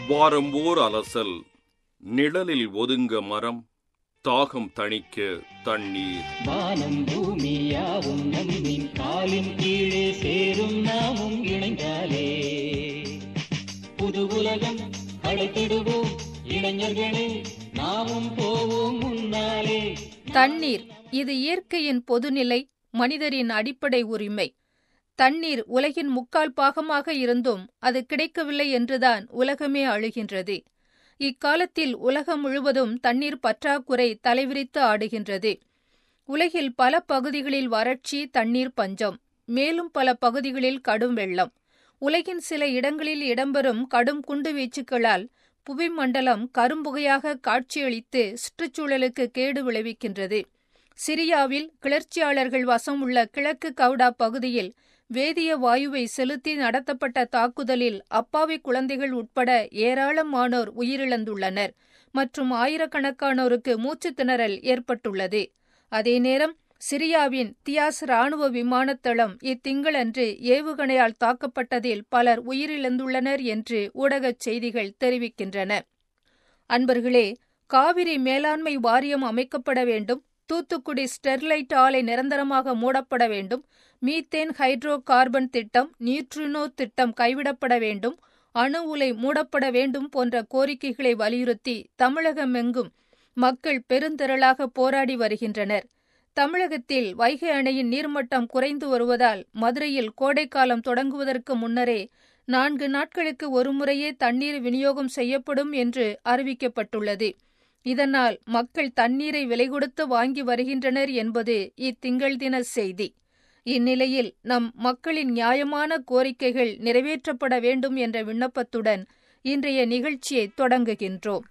வாரம் ஓர் அலசல் நிழலில் ஒதுங்க மரம் தாகம் தணிக்க தண்ணீர் வானம் பூமியாவும் நம்மின் காலின் கீழே சேரும் நாமும் இணைந்தாலே புது உலகம் அழைத்திடுவோம் இளைஞர்களே நாமும் போவோம் முன்னாலே தண்ணீர் இது இயற்கையின் பொதுநிலை மனிதரின் அடிப்படை உரிமை தண்ணீர் உலகின் முக்கால் பாகமாக இருந்தும் அது கிடைக்கவில்லை என்றுதான் உலகமே அழுகின்றது இக்காலத்தில் உலகம் முழுவதும் தண்ணீர் பற்றாக்குறை தலைவிரித்து ஆடுகின்றது உலகில் பல பகுதிகளில் வறட்சி தண்ணீர் பஞ்சம் மேலும் பல பகுதிகளில் கடும் வெள்ளம் உலகின் சில இடங்களில் இடம்பெறும் கடும் குண்டுவீச்சுக்களால் புவிமண்டலம் கரும்புகையாக காட்சியளித்து சுற்றுச்சூழலுக்கு கேடு விளைவிக்கின்றது சிரியாவில் கிளர்ச்சியாளர்கள் வசம் உள்ள கிழக்கு கவுடா பகுதியில் வேதிய வாயுவை செலுத்தி நடத்தப்பட்ட தாக்குதலில் அப்பாவி குழந்தைகள் உட்பட ஏராளமானோர் உயிரிழந்துள்ளனர் மற்றும் ஆயிரக்கணக்கானோருக்கு மூச்சுத் திணறல் ஏற்பட்டுள்ளது அதே நேரம் சிரியாவின் தியாஸ் ராணுவ விமானத்தளம் இத்திங்களன்று ஏவுகணையால் தாக்கப்பட்டதில் பலர் உயிரிழந்துள்ளனர் என்று ஊடகச் செய்திகள் தெரிவிக்கின்றன அன்பர்களே காவிரி மேலாண்மை வாரியம் அமைக்கப்பட வேண்டும் தூத்துக்குடி ஸ்டெர்லைட் ஆலை நிரந்தரமாக மூடப்பட வேண்டும் மீத்தேன் ஹைட்ரோ கார்பன் திட்டம் நியூட்ரினோ திட்டம் கைவிடப்பட வேண்டும் அணு உலை மூடப்பட வேண்டும் போன்ற கோரிக்கைகளை வலியுறுத்தி தமிழகமெங்கும் மக்கள் பெருந்திரளாக போராடி வருகின்றனர் தமிழகத்தில் வைகை அணையின் நீர்மட்டம் குறைந்து வருவதால் மதுரையில் கோடைக்காலம் தொடங்குவதற்கு முன்னரே நான்கு நாட்களுக்கு ஒருமுறையே தண்ணீர் விநியோகம் செய்யப்படும் என்று அறிவிக்கப்பட்டுள்ளது இதனால் மக்கள் தண்ணீரை விலை கொடுத்து வாங்கி வருகின்றனர் என்பது இத்திங்கள் தின செய்தி இந்நிலையில் நம் மக்களின் நியாயமான கோரிக்கைகள் நிறைவேற்றப்பட வேண்டும் என்ற விண்ணப்பத்துடன் இன்றைய நிகழ்ச்சியை தொடங்குகின்றோம்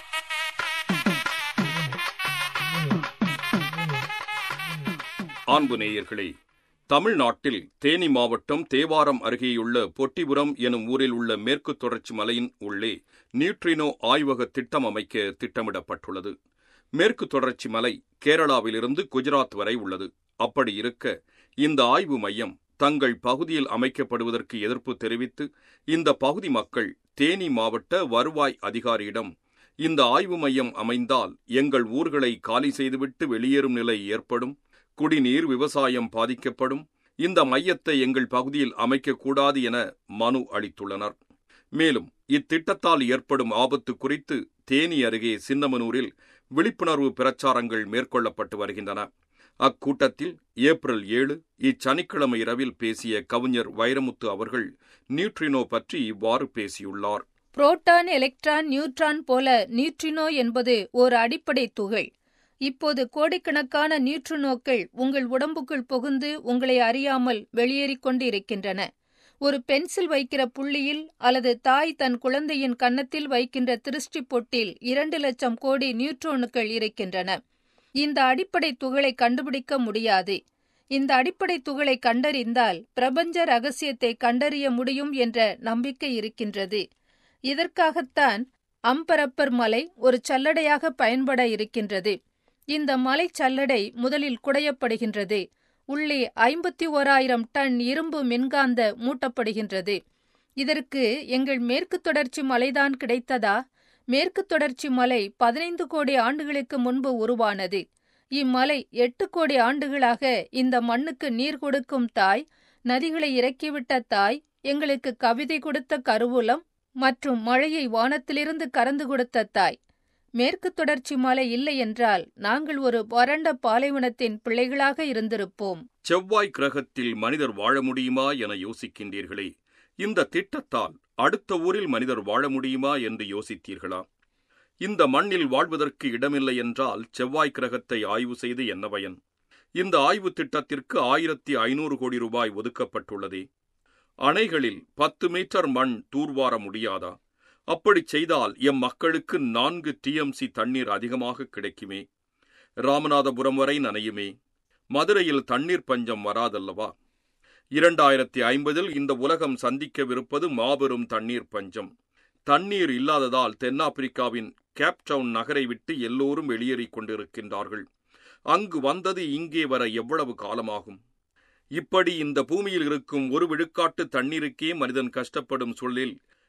அன்பு நேயர்களே தமிழ்நாட்டில் தேனி மாவட்டம் தேவாரம் அருகேயுள்ள பொட்டிபுரம் எனும் ஊரில் உள்ள மேற்கு தொடர்ச்சி மலையின் உள்ளே நியூட்ரினோ ஆய்வக திட்டம் அமைக்க திட்டமிடப்பட்டுள்ளது மேற்கு தொடர்ச்சி மலை கேரளாவிலிருந்து குஜராத் வரை உள்ளது அப்படி இருக்க இந்த ஆய்வு மையம் தங்கள் பகுதியில் அமைக்கப்படுவதற்கு எதிர்ப்பு தெரிவித்து இந்த பகுதி மக்கள் தேனி மாவட்ட வருவாய் அதிகாரியிடம் இந்த ஆய்வு மையம் அமைந்தால் எங்கள் ஊர்களை காலி செய்துவிட்டு வெளியேறும் நிலை ஏற்படும் குடிநீர் விவசாயம் பாதிக்கப்படும் இந்த மையத்தை எங்கள் பகுதியில் அமைக்கக்கூடாது என மனு அளித்துள்ளனர் மேலும் இத்திட்டத்தால் ஏற்படும் ஆபத்து குறித்து தேனி அருகே சின்னமனூரில் விழிப்புணர்வு பிரச்சாரங்கள் மேற்கொள்ளப்பட்டு வருகின்றன அக்கூட்டத்தில் ஏப்ரல் ஏழு இச்சனிக்கிழமை இரவில் பேசிய கவிஞர் வைரமுத்து அவர்கள் நியூட்ரினோ பற்றி இவ்வாறு பேசியுள்ளார் புரோட்டான் எலக்ட்ரான் நியூட்ரான் போல நியூட்ரினோ என்பது ஒரு அடிப்படை துகள் இப்போது கோடிக்கணக்கான நியூட்ரினோக்கள் உங்கள் உடம்புக்குள் புகுந்து உங்களை அறியாமல் வெளியேறிக் கொண்டு இருக்கின்றன ஒரு பென்சில் வைக்கிற புள்ளியில் அல்லது தாய் தன் குழந்தையின் கன்னத்தில் வைக்கின்ற திருஷ்டி பொட்டில் இரண்டு லட்சம் கோடி நியூட்ரோனுக்கள் இருக்கின்றன இந்த அடிப்படை துகளை கண்டுபிடிக்க முடியாது இந்த அடிப்படை துகளை கண்டறிந்தால் பிரபஞ்ச ரகசியத்தை கண்டறிய முடியும் என்ற நம்பிக்கை இருக்கின்றது இதற்காகத்தான் அம்பரப்பர் மலை ஒரு சல்லடையாக பயன்பட இருக்கின்றது இந்த மலை சல்லடை முதலில் குடையப்படுகின்றது உள்ளே ஐம்பத்தி ஓராயிரம் டன் இரும்பு மின்காந்த மூட்டப்படுகின்றது இதற்கு எங்கள் மேற்கு தொடர்ச்சி மலைதான் கிடைத்ததா மேற்கு தொடர்ச்சி மலை பதினைந்து கோடி ஆண்டுகளுக்கு முன்பு உருவானது இம்மலை எட்டு கோடி ஆண்டுகளாக இந்த மண்ணுக்கு நீர் கொடுக்கும் தாய் நதிகளை இறக்கிவிட்ட தாய் எங்களுக்கு கவிதை கொடுத்த கருவூலம் மற்றும் மழையை வானத்திலிருந்து கறந்து கொடுத்த தாய் மேற்கு தொடர்ச்சி மலை இல்லை என்றால் நாங்கள் ஒரு வறண்ட பாலைவனத்தின் பிள்ளைகளாக இருந்திருப்போம் செவ்வாய் கிரகத்தில் மனிதர் வாழ முடியுமா என யோசிக்கின்றீர்களே இந்த திட்டத்தால் அடுத்த ஊரில் மனிதர் வாழ முடியுமா என்று யோசித்தீர்களா இந்த மண்ணில் வாழ்வதற்கு இடமில்லை என்றால் செவ்வாய் கிரகத்தை ஆய்வு செய்து என்ன பயன் இந்த ஆய்வு திட்டத்திற்கு ஆயிரத்தி ஐநூறு கோடி ரூபாய் ஒதுக்கப்பட்டுள்ளதே அணைகளில் பத்து மீட்டர் மண் தூர்வார முடியாதா அப்படி செய்தால் எம் மக்களுக்கு நான்கு டிஎம்சி தண்ணீர் அதிகமாக கிடைக்குமே ராமநாதபுரம் வரை நனையுமே மதுரையில் தண்ணீர் பஞ்சம் வராதல்லவா இரண்டாயிரத்தி ஐம்பதில் இந்த உலகம் சந்திக்கவிருப்பது மாபெரும் தண்ணீர் பஞ்சம் தண்ணீர் இல்லாததால் தென்னாப்பிரிக்காவின் கேப்டவுன் நகரை விட்டு எல்லோரும் வெளியேறிக் கொண்டிருக்கின்றார்கள் அங்கு வந்தது இங்கே வர எவ்வளவு காலமாகும் இப்படி இந்த பூமியில் இருக்கும் ஒரு விழுக்காட்டு தண்ணீருக்கே மனிதன் கஷ்டப்படும் சொல்லில்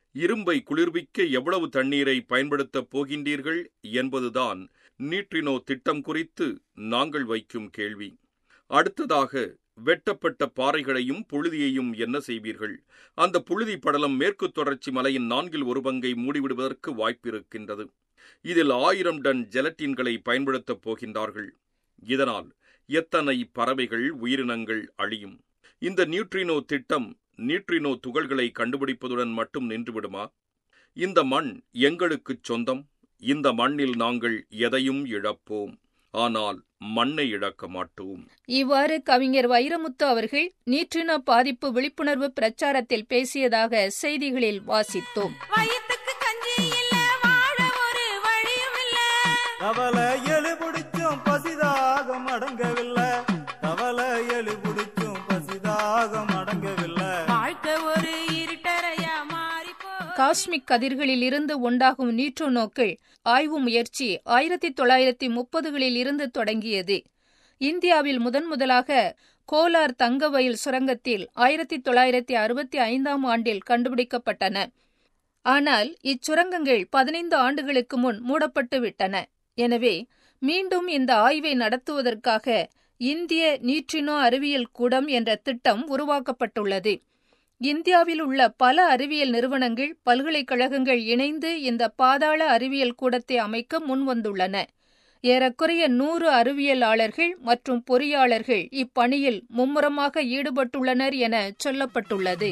இரும்பை குளிர்விக்க எவ்வளவு தண்ணீரை பயன்படுத்தப் போகின்றீர்கள் என்பதுதான் நீட்ரினோ திட்டம் குறித்து நாங்கள் வைக்கும் கேள்வி அடுத்ததாக வெட்டப்பட்ட பாறைகளையும் புழுதியையும் என்ன செய்வீர்கள் அந்த புழுதி படலம் மேற்கு தொடர்ச்சி மலையின் நான்கில் ஒரு பங்கை மூடிவிடுவதற்கு வாய்ப்பிருக்கின்றது இதில் ஆயிரம் டன் ஜெலட்டின்களை பயன்படுத்தப் போகின்றார்கள் இதனால் எத்தனை பறவைகள் உயிரினங்கள் அழியும் இந்த நியூட்ரினோ திட்டம் நியூட்ரினோ துகள்களை கண்டுபிடிப்பதுடன் மட்டும் நின்றுவிடுமா இந்த மண் எங்களுக்குச் சொந்தம் இந்த மண்ணில் நாங்கள் எதையும் இழப்போம் ஆனால் மண்ணை இழக்க மாட்டோம் இவ்வாறு கவிஞர் வைரமுத்து அவர்கள் நீற்றின பாதிப்பு விழிப்புணர்வு பிரச்சாரத்தில் பேசியதாக செய்திகளில் வாசித்தோம் வயித்துக்கு கஞ்சி இல்ல வாழ ஒரு வழியும் இல்ல தவளை எலு பிடிச்சும் பசிதாகம் அடங்கவில்லை தவளை எலு பிடிச்சும் பசிதாகம் அடங்கவில்லை வாழ்க்கை ஒரு இருட்டறையா மாறி போ காஸ்மிக் கதிர்களில் இருந்து உண்டாகும் நியூட்ரோனோக்கள் ஆய்வு முயற்சி ஆயிரத்தி தொள்ளாயிரத்தி முப்பதுகளில் இருந்து தொடங்கியது இந்தியாவில் முதன் முதலாக கோலார் தங்கவயல் சுரங்கத்தில் ஆயிரத்தி தொள்ளாயிரத்தி அறுபத்தி ஐந்தாம் ஆண்டில் கண்டுபிடிக்கப்பட்டன ஆனால் இச்சுரங்கங்கள் பதினைந்து ஆண்டுகளுக்கு முன் மூடப்பட்டு விட்டன எனவே மீண்டும் இந்த ஆய்வை நடத்துவதற்காக இந்திய நியூட்ரினோ அறிவியல் கூடம் என்ற திட்டம் உருவாக்கப்பட்டுள்ளது இந்தியாவில் உள்ள பல அறிவியல் நிறுவனங்கள் பல்கலைக்கழகங்கள் இணைந்து இந்த பாதாள அறிவியல் கூடத்தை அமைக்க முன்வந்துள்ளன ஏறக்குறைய நூறு அறிவியலாளர்கள் மற்றும் பொறியாளர்கள் இப்பணியில் மும்முரமாக ஈடுபட்டுள்ளனர் என சொல்லப்பட்டுள்ளது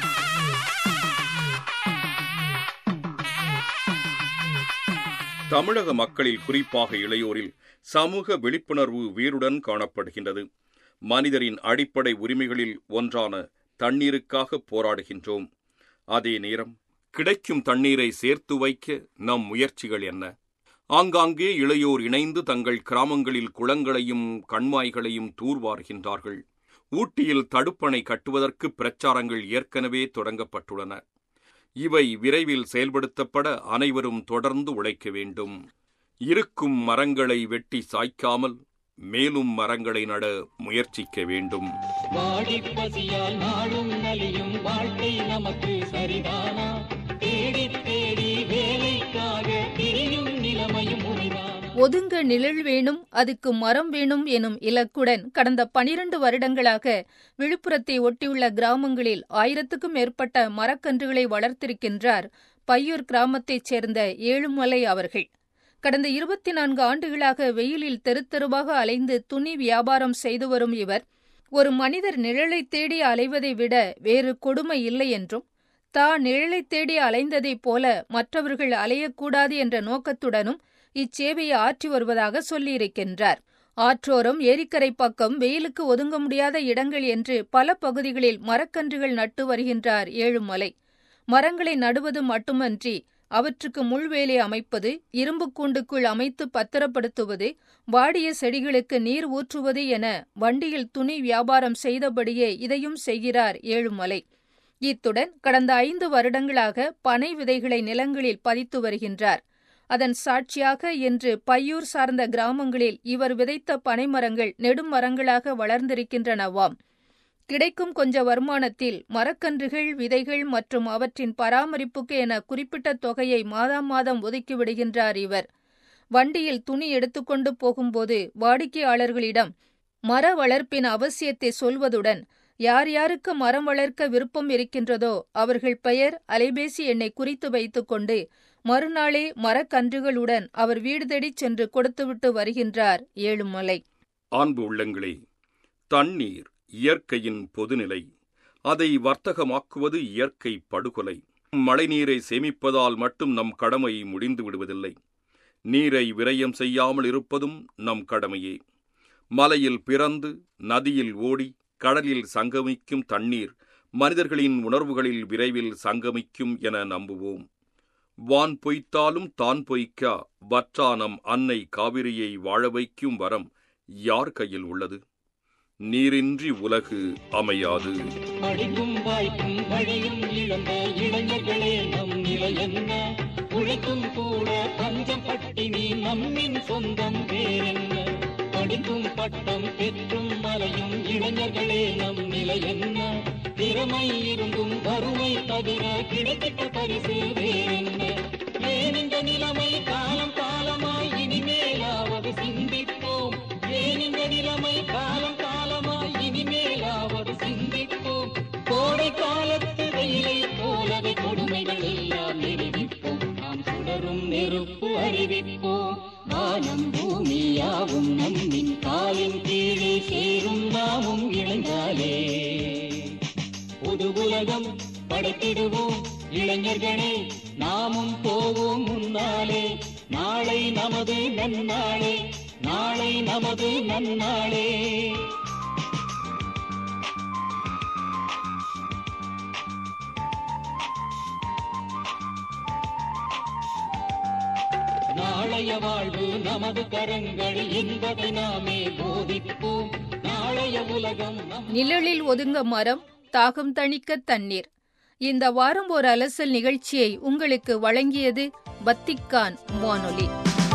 தமிழக மக்களில் குறிப்பாக இளையோரில் சமூக விழிப்புணர்வு வீருடன் காணப்படுகின்றது மனிதரின் அடிப்படை உரிமைகளில் ஒன்றான தண்ணீருக்காக போராடுகின்றோம் அதே நேரம் கிடைக்கும் தண்ணீரை சேர்த்து வைக்க நம் முயற்சிகள் என்ன ஆங்காங்கே இளையோர் இணைந்து தங்கள் கிராமங்களில் குளங்களையும் கண்மாய்களையும் தூர்வார்கின்றார்கள் ஊட்டியில் தடுப்பணை கட்டுவதற்கு பிரச்சாரங்கள் ஏற்கனவே தொடங்கப்பட்டுள்ளன இவை விரைவில் செயல்படுத்தப்பட அனைவரும் தொடர்ந்து உழைக்க வேண்டும் இருக்கும் மரங்களை வெட்டி சாய்க்காமல் மேலும் மரங்களை நட முயற்சிக்க வேண்டும் வாடிப் பசியால் நாளும் நலியும் வாழ்க்கை நமக்கு சரிதானா தேடி தேடி வேலைக்காக திரியும் நிலைமையும் முறைதானா ஒதுங்க நிழல் வேணும் அதுக்கு மரம் வேணும் எனும் இலக்குடன் கடந்த பனிரண்டு வருடங்களாக விழுப்புரத்தை ஒட்டியுள்ள கிராமங்களில் ஆயிரத்துக்கும் மேற்பட்ட மரக்கன்றுகளை வளர்த்திருக்கின்றார் பையூர் கிராமத்தைச் சேர்ந்த ஏழுமலை அவர்கள் கடந்த இருபத்தி நான்கு ஆண்டுகளாக வெயிலில் தெருத்தெருவாக அலைந்து துணி வியாபாரம் செய்து வரும் இவர் ஒரு மனிதர் நிழலை தேடி அலைவதை விட வேறு கொடுமை இல்லை என்றும் தான் நிழலை தேடி அலைந்ததைப் போல மற்றவர்கள் அலையக்கூடாது என்ற நோக்கத்துடனும் இச்சேவையை ஆற்றி வருவதாக சொல்லியிருக்கின்றார் ஆற்றோரம் ஏரிக்கரை பக்கம் வெயிலுக்கு ஒதுங்க முடியாத இடங்கள் என்று பல பகுதிகளில் மரக்கன்றுகள் நட்டு வருகின்றார் ஏழுமலை மரங்களை நடுவது மட்டுமன்றி அவற்றுக்கு முள்வேலி அமைப்பது இரும்பு கூண்டுக்குள் அமைத்து பத்திரப்படுத்துவது வாடிய செடிகளுக்கு நீர் ஊற்றுவது என வண்டியில் துணி வியாபாரம் செய்தபடியே இதையும் செய்கிறார் ஏழுமலை இத்துடன் கடந்த ஐந்து வருடங்களாக பனை விதைகளை நிலங்களில் பதித்து வருகின்றார் அதன் சாட்சியாக இன்று பையூர் சார்ந்த கிராமங்களில் இவர் விதைத்த பனைமரங்கள் நெடுமரங்களாக வளர்ந்திருக்கின்றனவாம் கிடைக்கும் கொஞ்ச வருமானத்தில் மரக்கன்றுகள் விதைகள் மற்றும் அவற்றின் பராமரிப்புக்கு என குறிப்பிட்ட தொகையை மாதம் மாதம் ஒதுக்கிவிடுகின்றார் இவர் வண்டியில் துணி எடுத்துக்கொண்டு போகும்போது வாடிக்கையாளர்களிடம் மர வளர்ப்பின் அவசியத்தை சொல்வதுடன் யார் யாருக்கு மரம் வளர்க்க விருப்பம் இருக்கின்றதோ அவர்கள் பெயர் அலைபேசி எண்ணை குறித்து வைத்துக்கொண்டு மறுநாளே மரக்கன்றுகளுடன் அவர் வீடு தேடிச் சென்று கொடுத்துவிட்டு வருகின்றார் ஏழுமலை அன்பு உள்ளங்களே தண்ணீர் இயற்கையின் பொதுநிலை அதை வர்த்தகமாக்குவது இயற்கை படுகொலை மழைநீரை சேமிப்பதால் மட்டும் நம் கடமை முடிந்து விடுவதில்லை நீரை விரயம் செய்யாமல் இருப்பதும் நம் கடமையே மலையில் பிறந்து நதியில் ஓடி கடலில் சங்கமிக்கும் தண்ணீர் மனிதர்களின் உணர்வுகளில் விரைவில் சங்கமிக்கும் என நம்புவோம் வான் பொய்த்தாலும் தான் பொய்க்கா வற்றானம் அன்னை காவிரியை வாழ வைக்கும் வரம் யார் கையில் உள்ளது நீரின்றி உலகு அமையாது படிக்கும் வாய்ப்பும் வழியும் இழந்த இளைஞர்களே நம் நிலை என்ன உழைக்கும் கூட பஞ்சம் பட்டினி நம்மின் சொந்தம் வேறென்ன படிக்கும் பட்டம் பெற்றும் மலையும் இளைஞர்களே நம் நிலை என்ன பிற திறமை இருந்தும் வறுமை தவிர கிடைக்கிட்ட பரிசு வேறென்ன ஏன் இந்த நிலைமை காலம் காலமாய் இனிமேலாவது சிந்திப்போம் ஏன் இந்த நிலைமை காலம் காலமாய் இனிமேலாவது சிந்திப்போம் கோடை காலத்து வெயிலை போலவே கொடுமைகள் எல்லாம் நிரூபிப்போம் நாம் சுடரும் நெருப்பு அறிவிப்போம் வானம் பூமியாவும் நம்மின் காலின் கீழே சேரும் நாமும் இணைந்தாலே புது உலகம் படைத்திடுவோம் இளைஞர்களே நாமும் போவோம் முன்னாலே நாளை நமது நன்னாளே நாளை நமது நன்னாளே நாளைய வாழ்வு நமது கரங்களில் என்பதை நாமே போதிப்போம் நாளைய உலகம் நம் நிழலில் ஒதுங்க மரம் தாகம் தணிக்க தண்ணீர் இந்த வாரம் ஒரு அலசல் நிகழ்ச்சியை உங்களுக்கு வழங்கியது பத்திக்கான் வானொலி